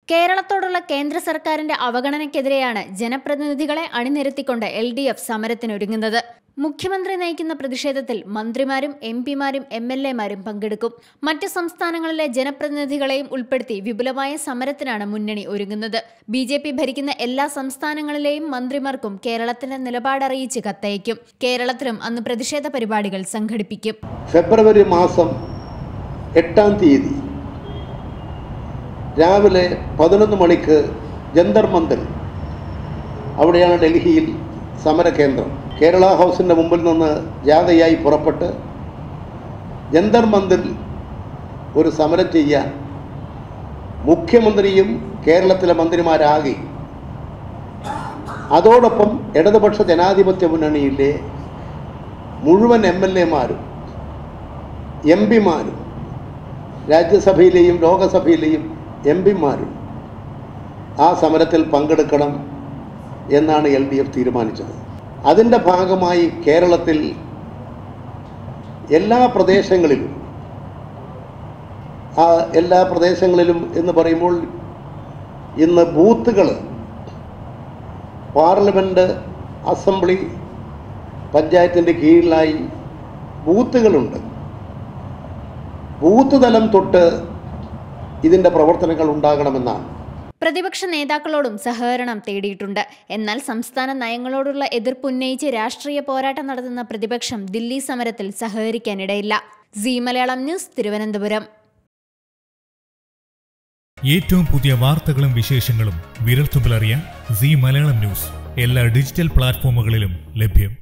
കേരളത്തോടുള്ള കേന്ദ്ര സർക്കാരിന്റെ അവഗണനയ്ക്കെതിരെയാണ് ജനപ്രതിനിധികളെ അണിനിരത്തിക്കൊണ്ട് എൽ ഡി എഫ് സമരത്തിനൊരുങ്ങുന്നത് മുഖ്യമന്ത്രി നയിക്കുന്ന പ്രതിഷേധത്തിൽ മന്ത്രിമാരും എം പിമാരും എം എൽ എമാരും പങ്കെടുക്കും മറ്റ് സംസ്ഥാനങ്ങളിലെ ജനപ്രതിനിധികളെയും ഉൾപ്പെടുത്തി വിപുലമായ സമരത്തിനാണ് മുന്നണി ഒരുങ്ങുന്നത് ബി ജെ പി ഭരിക്കുന്ന എല്ലാ സംസ്ഥാനങ്ങളിലെയും മന്ത്രിമാർക്കും കേരളത്തിന്റെ നിലപാടറിയിച്ച് കത്തയക്കും കേരളത്തിലും അന്ന് പ്രതിഷേധ പരിപാടികൾ സംഘടിപ്പിക്കും ഫെബ്രുവരി മാസം എട്ടാം തീയതി രാവിലെ പതിനൊന്ന് മണിക്ക് ജന്തർ മന്ദിർ അവിടെയാണ് ഡൽഹിയിൽ സമരകേന്ദ്രം കേരള ഹൗസിൻ്റെ മുമ്പിൽ നിന്ന് ജാഥയായി പുറപ്പെട്ട് ജന്തർ മന്ദിറിൽ ഒരു സമരം ചെയ്യാൻ മുഖ്യമന്ത്രിയും കേരളത്തിലെ മന്ത്രിമാരാകെ അതോടൊപ്പം ഇടതുപക്ഷ ജനാധിപത്യ മുന്നണിയിലെ മുഴുവൻ എം എൽ എമാരും എം പിമാരും രാജ്യസഭയിലെയും ലോകസഭയിലെയും എം പിമാരും ആ സമരത്തിൽ പങ്കെടുക്കണം എന്നാണ് എൽ ഡി എഫ് തീരുമാനിച്ചത് അതിൻ്റെ ഭാഗമായി കേരളത്തിൽ എല്ലാ പ്രദേശങ്ങളിലും ആ എല്ലാ പ്രദേശങ്ങളിലും എന്ന് പറയുമ്പോൾ ഇന്ന് ബൂത്തുകൾ പാർലമെൻറ്റ് അസംബ്ലി പഞ്ചായത്തിൻ്റെ കീഴിലായി ബൂത്തുകളുണ്ട് ബൂത്ത് തലം തൊട്ട് ഇതിൻ്റെ പ്രവർത്തനങ്ങൾ ഉണ്ടാകണമെന്നാണ് പ്രതിപക്ഷ നേതാക്കളോടും സഹകരണം തേടിയിട്ടുണ്ട് എന്നാൽ സംസ്ഥാന നയങ്ങളോടുള്ള എതിർപ്പുന്നയിച്ച് രാഷ്ട്രീയ പോരാട്ടം നടത്തുന്ന പ്രതിപക്ഷം ദില്ലി സമരത്തിൽ സഹകരിക്കാനിടയില്ല സി മലയാളം ന്യൂസ് തിരുവനന്തപുരം ഏറ്റവും പുതിയ വാർത്തകളും വിശേഷങ്ങളും വിരൽത്തുമ്പിലറിയാൻ സി മലയാളം ന്യൂസ് എല്ലാ ഡിജിറ്റൽ പ്ലാറ്റ്ഫോമുകളിലും ലഭ്യം